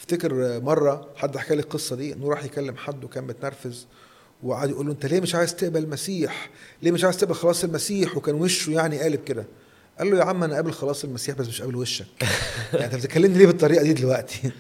افتكر مره حد حكى لي القصه دي انه راح يكلم حد وكان متنرفز وقعد يقول له انت ليه مش عايز تقبل المسيح؟ ليه مش عايز تقبل خلاص المسيح؟ وكان وشه يعني قالب كده. قال له يا عم انا قابل خلاص المسيح بس مش قابل وشك. يعني انت بتكلمني ليه بالطريقه دي دلوقتي؟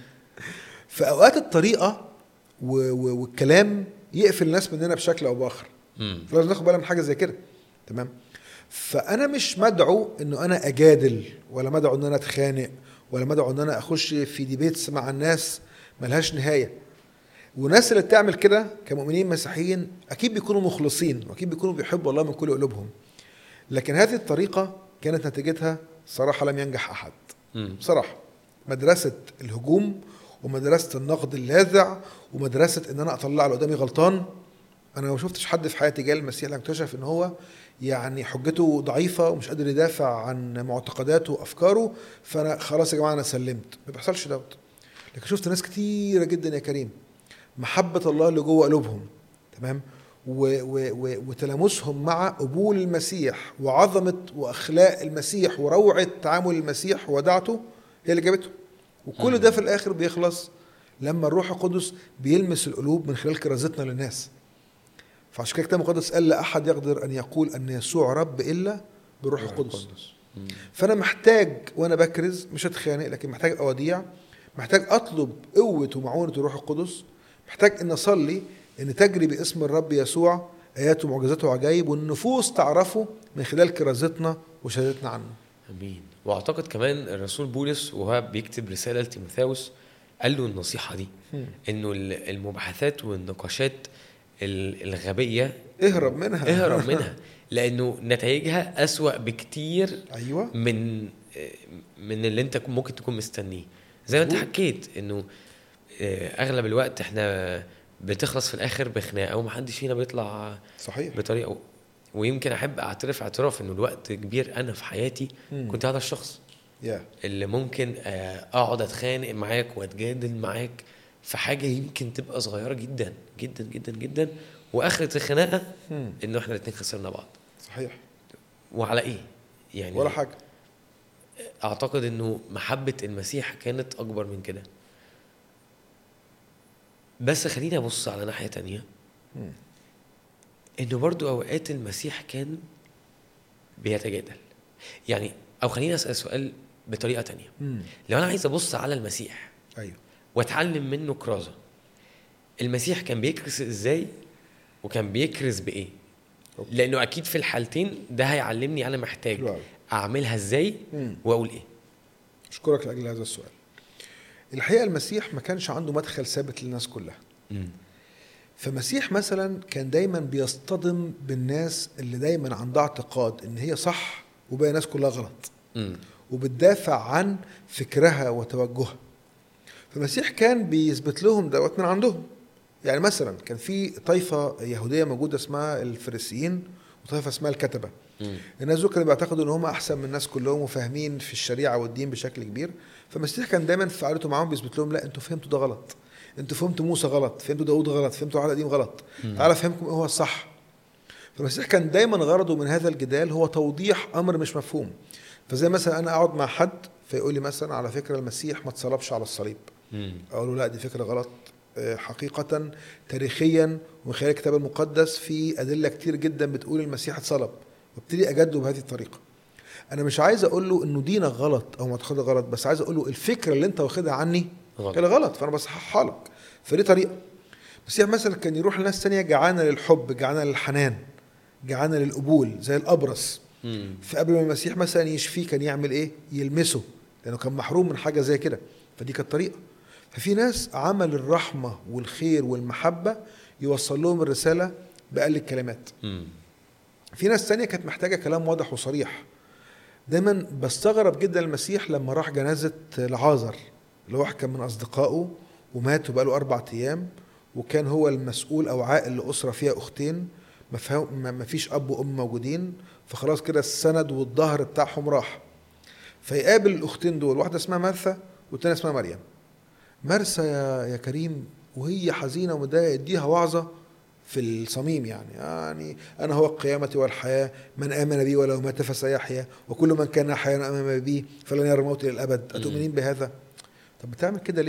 في اوقات الطريقه و- و- والكلام يقفل الناس مننا بشكل او باخر. مم. فلازم ناخد بالنا من حاجه زي كده تمام فانا مش مدعو انه انا اجادل ولا مدعو ان انا اتخانق ولا مدعو ان انا اخش في ديبيتس مع الناس ملهاش نهايه والناس اللي بتعمل كده كمؤمنين مسيحيين اكيد بيكونوا مخلصين واكيد بيكونوا بيحبوا الله من كل قلوبهم لكن هذه الطريقه كانت نتيجتها صراحه لم ينجح احد مم. بصراحه مدرسه الهجوم ومدرسه النقد اللاذع ومدرسه ان انا اطلع اللي قدامي غلطان انا ما شفتش حد في حياتي جاي المسيح اللي اكتشف ان هو يعني حجته ضعيفه ومش قادر يدافع عن معتقداته وافكاره فانا خلاص يا جماعه انا سلمت ما بيحصلش دوت لكن شفت ناس كتيره جدا يا كريم محبه الله اللي جوه قلوبهم تمام و و و وتلامسهم مع قبول المسيح وعظمه واخلاق المسيح وروعه تعامل المسيح ودعته هي اللي جابته وكل ده في الاخر بيخلص لما الروح القدس بيلمس القلوب من خلال كرازتنا للناس فعشان كده الكتاب المقدس قال لا احد يقدر ان يقول ان يسوع رب الا بالروح القدس مم. فانا محتاج وانا بكرز مش اتخانق لكن محتاج اوديع محتاج اطلب قوه ومعونه الروح القدس محتاج ان اصلي ان تجري باسم الرب يسوع ايات ومعجزات وعجائب والنفوس تعرفه من خلال كرازتنا وشهادتنا عنه امين واعتقد كمان الرسول بولس وهو بيكتب رساله لتيموثاوس قال له النصيحه دي انه ال- المباحثات والنقاشات ال- الغبيه اهرب منها اهرب منها لانه نتائجها اسوا بكتير ايوه من من اللي انت ممكن تكون مستنيه زي ما انت مظبوط. حكيت انه آه، اغلب الوقت احنا بتخلص في الاخر بخناقه ومحدش فينا بيطلع صحيح بطريقه ويمكن احب اعترف اعتراف انه الوقت كبير انا في حياتي مم. كنت هذا الشخص يا اللي ممكن آه، اقعد اتخانق معاك واتجادل معاك في حاجه يمكن تبقى صغيره جدا جدا جدا جدا واخره الخناقه مم. انه احنا الاتنين خسرنا بعض صحيح وعلى ايه؟ يعني ولا حاجه اعتقد انه محبه المسيح كانت اكبر من كده بس خليني ابص على ناحيه تانية مم. انه برضو اوقات المسيح كان بيتجادل يعني او خليني اسال سؤال بطريقه تانية مم. لو انا عايز ابص على المسيح ايوه واتعلم منه كرازه المسيح كان بيكرز ازاي وكان بيكرز بايه أوكي. لانه اكيد في الحالتين ده هيعلمني انا محتاج حلو أوي. اعملها ازاي مم. واقول ايه اشكرك لاجل هذا السؤال الحقيقه المسيح ما كانش عنده مدخل ثابت للناس كلها مم. فمسيح مثلا كان دايما بيصطدم بالناس اللي دايما عندها اعتقاد ان هي صح وباقي الناس كلها غلط مم. وبتدافع عن فكرها وتوجهها فالمسيح كان بيثبت لهم دوت من عندهم يعني مثلا كان في طائفه يهوديه موجوده اسمها الفريسيين وطائفه اسمها الكتبه مم. الناس دول كانوا بيعتقدوا ان هم احسن من الناس كلهم وفاهمين في الشريعه والدين بشكل كبير فالمسيح كان دايما في قعدته معاهم بيثبت لهم لا انتوا فهمتوا ده غلط انتوا فهمتوا موسى غلط فهمتوا داود غلط فهمتوا العهد القديم غلط تعالى افهمكم ايه هو الصح فالمسيح كان دايما غرضه من هذا الجدال هو توضيح امر مش مفهوم فزي مثلا انا اقعد مع حد فيقول لي مثلا على فكره المسيح ما اتصلبش على الصليب مم. اقول له لا دي فكره غلط آه، حقيقة تاريخيا ومن خلال الكتاب المقدس في أدلة كتير جدا بتقول المسيح اتصلب وابتدي أجده بهذه الطريقة أنا مش عايز أقول له إنه دينك غلط أو معتقدك غلط بس عايز أقول له الفكرة اللي أنت واخدها عني غلط. هي غلط فأنا بصححها لك فدي طريقة المسيح مثلا كان يروح لناس تانية جعانة للحب جعانة للحنان جعانة للقبول زي الأبرص مم. فقبل ما المسيح مثلا يشفيه كان يعمل ايه؟ يلمسه لانه كان محروم من حاجه زي كده فدي كانت طريقه ففي ناس عمل الرحمه والخير والمحبه يوصل لهم الرساله باقل الكلمات مم. في ناس تانية كانت محتاجه كلام واضح وصريح دايما بستغرب جدا المسيح لما راح جنازه لعازر اللي هو واحد كان من اصدقائه ومات وبقاله اربع ايام وكان هو المسؤول او عائل لاسره فيها اختين ما فيها- ما ما فيش اب وام موجودين فخلاص كده السند والظهر بتاعهم راح فيقابل الاختين دول واحده اسمها مرثا والتانيه اسمها مريم مرثا يا يا كريم وهي حزينه ومتضايقه يديها وعظه في الصميم يعني يعني انا هو القيامه والحياه من امن بي ولو مات فسيحيا وكل من كان حيا امام بي فلن يرى الموت الى الابد اتؤمنين بهذا طب بتعمل كده ليه